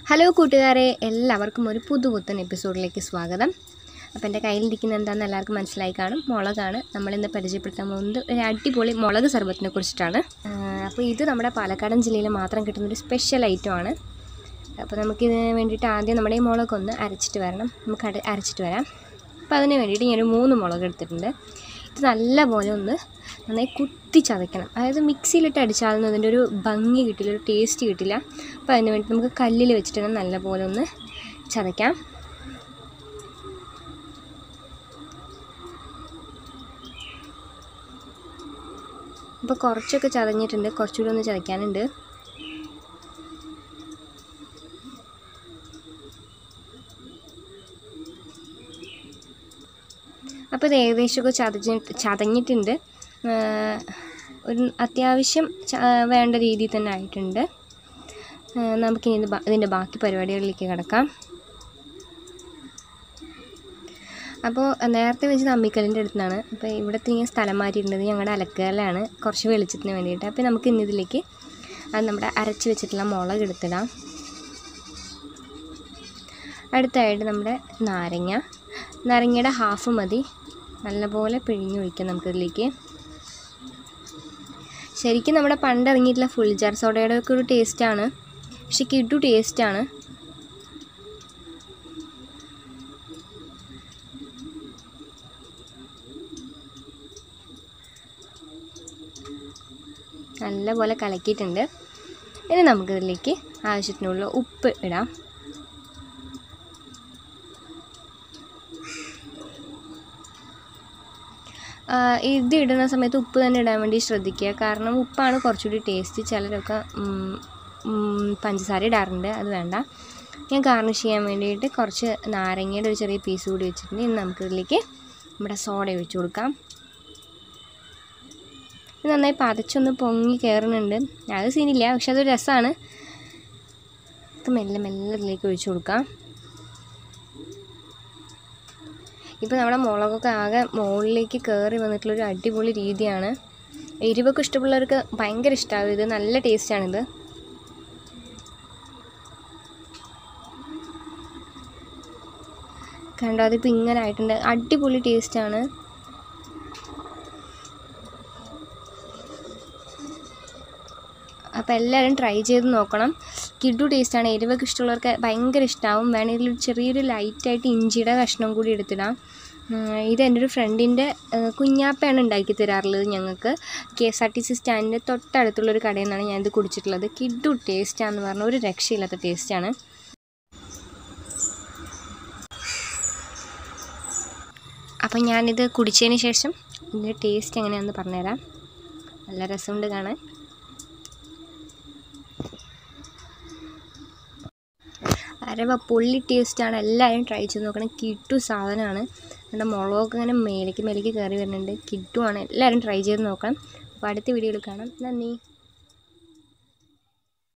hello കൂട്ടുകാരെ എല്ലാവർക്കും ഒരു പുതുപുത്തൻ എപ്പിസോഡിലേക്ക് സ്വാഗതം അപ്പോൾ എൻ്റെ കയ്യിലിരിക്കുന്ന എന്താണെന്ന് എല്ലാവർക്കും മനസ്സിലായി കാണും മുളകാണ് നമ്മളിന്ന് പരിചയപ്പെടുത്താൻ പോകുന്നത് ഒരു അടിപൊളി മുളക് സർബത്തിനെ കുറിച്ചിട്ടാണ് അപ്പോൾ ഇത് നമ്മുടെ പാലക്കാടൻ ജില്ലയിൽ മാത്രം കിട്ടുന്ന ഒരു സ്പെഷ്യൽ ഐറ്റമാണ് അപ്പോൾ നമുക്കിതിന് വേണ്ടിയിട്ട് ആദ്യം നമ്മുടെ ഈ മുളകൊന്ന് അരച്ചിട്ട് വരണം നമുക്ക് അര അരച്ചിട്ട് വരാം അപ്പോൾ അതിന് വേണ്ടിയിട്ട് ഞാനൊരു മൂന്ന് മുളക് എടുത്തിട്ടുണ്ട് ഇത് നല്ലപോലെ ഒന്ന് നന്നായി കുത്തി ചതയ്ക്കണം അതായത് മിക്സിയിലിട്ട് അടിച്ചാലൊന്നും അതിൻ്റെ ഒരു ഭംഗി കിട്ടില്ല ഒരു ടേസ്റ്റ് കിട്ടില്ല അപ്പോൾ അതിന് വേണ്ടി നമുക്ക് കല്ലിൽ വെച്ചിട്ട് തന്നെ നല്ലപോലെ ഒന്ന് ചതയ്ക്കാം അപ്പോൾ കുറച്ചൊക്കെ ചതഞ്ഞിട്ടുണ്ട് കുറച്ചുകൂടി ഒന്ന് ചതയ്ക്കാനുണ്ട് അപ്പോൾ ഇത് ഏകദേശമൊക്കെ ചതഞ്ഞ് ചതഞ്ഞിട്ടുണ്ട് ഒരു അത്യാവശ്യം ച- വേണ്ട രീതിയിൽ തന്നെ ആയിട്ടുണ്ട് നമുക്കിനി ഇത് ബാ- ഇതിൻ്റെ ബാക്കി പരിപാടികളിലേക്ക് കിടക്കാം അപ്പോൾ നേരത്തെ വെച്ചത് അമ്മിക്കല്ലിൻ്റെ അടുത്താണ് അപ്പോൾ ഇവിടുത്തെ ഇങ്ങനെ സ്ഥലം മാറ്റിയിട്ടുണ്ട് ഞങ്ങളുടെ അലക്കലാണ് കുറച്ച് വെളിച്ചത്തിന് വേണ്ടിയിട്ട് അപ്പോൾ നമുക്ക് ഇന്ന് ഇതിലേക്ക് അത് നമ്മുടെ അരച്ച് വെച്ചിട്ടുള്ള മുളക് എടുത്തിടാം അടുത്തായിട്ട് നമ്മുടെ നാരങ്ങ നാരങ്ങയുടെ ഹാഫ് മതി നല്ലപോലെ പിഴിഞ്ഞൊഴിക്കാം നമുക്കിതിലേക്ക് ശരിക്കും നമ്മുടെ പണ്ട് ഇറങ്ങിയിട്ടുള്ള ഫുൾ ജാർ സോഡയുടെ ഒക്കെ ഒരു ടേസ്റ്റാണ് പക്ഷെ കിഡു ടേസ്റ്റാണ് നല്ലപോലെ കലക്കിയിട്ടുണ്ട് ഇനി നമുക്കിതിലേക്ക് ആവശ്യത്തിനുള്ള ഉപ്പ് ഇടാം ഇത് ഇടുന്ന സമയത്ത് ഉപ്പ് തന്നെ ഇടാൻ വേണ്ടി ശ്രദ്ധിക്കുക കാരണം ഉപ്പാണ് കുറച്ചുകൂടി ടേസ്റ്റ് ചിലരൊക്കെ ഉം, ഉം, പഞ്ചസാര ഇടാറുണ്ട് അത് വേണ്ട ഞാൻ ഗാർണിഷ് ചെയ്യാൻ വേണ്ടിയിട്ട് കുറച്ച് നാരങ്ങയുടെ ഒരു ചെറിയ പീസ് കൂടി വെച്ചിട്ടുണ്ട് ഇനി നമുക്കിതിലേക്ക് നമ്മുടെ സോഡ ഒഴിച്ചു കൊടുക്കാം ഇത് നന്നായി പതച്ചൊന്ന് പൊങ്ങി കയറുന്നുണ്ട് അത് സീനില്ല പക്ഷെ അതൊരു രസമാണ് ഇത് മെല്ലെ മെല്ലെ ഇതിലേക്ക് ഒഴിച്ചു കൊടുക്കാം ഇപ്പോൾ നമ്മുടെ മുളകൊക്കെ ആകെ മുകളിലേക്ക് കയറി വന്നിട്ടുള്ളൊരു അടിപൊളി രീതിയാണ് എരിവൊക്കെ ഇഷ്ടമുള്ളവർക്ക് ഭയങ്കര ഇഷ്ടമാകും ഇത് നല്ല ടേസ്റ്റാണിത് കണ്ടോ അതിപ്പോൾ ഇങ്ങനെ ആയിട്ടുണ്ട് അടിപൊളി ടേസ്റ്റാണ് അപ്പോൾ എല്ലാവരും ട്രൈ ചെയ്ത് നോക്കണം കിഡു ടേസ്റ്റാണ് എരിവൊക്കെ ഇഷ്ടമുള്ളവർക്ക് ഭയങ്കര ഇഷ്ടമാവും വേണമെങ്കിൽ ഒരു ചെറിയൊരു ലൈറ്റായിട്ട് ഇഞ്ചിയുടെ കഷ്ണം കൂടി എടുത്തിടാം ഉം, ഇത് എൻ്റെ ഒരു ഫ്രണ്ടിൻ്റെ കുഞ്ഞാപ്പയാണ് ഉണ്ടാക്കി തരാറുള്ളത് ഞങ്ങൾക്ക് K S R T C സ്റ്റാൻഡിൻ്റെ തൊട്ടടുത്തുള്ളൊരു കടയിൽ നിന്നാണ് ഞാനിത് കുടിച്ചിട്ടുള്ളത് കിഡു ടേസ്റ്റാന്ന് പറഞ്ഞ ഒരു രക്ഷയില്ലാത്ത ടേസ്റ്റാണ് അപ്പം ഞാനിത് കുടിച്ചതിന് ശേഷം ഇതിൻ്റെ ടേസ്റ്റ് എങ്ങനെയാണെന്ന് പറഞ്ഞുതരാം നല്ല രസമുണ്ട് കാണാൻ അരവ പൊള്ളി ടേസ്റ്റാണ് എല്ലാവരും ട്രൈ ചെയ്ത് നോക്കണം കിട്ടു സാധനമാണ് എൻ്റെ മുളകൊക്കെ ഇങ്ങനെ മേലേക്ക് മേലേക്ക് കയറി വരുന്നുണ്ട് കിട്ടുവാണ് എല്ലാവരും ട്രൈ ചെയ്ത് നോക്കണം അപ്പോൾ അടുത്ത വീഡിയോയിൽ കാണാം നന്ദി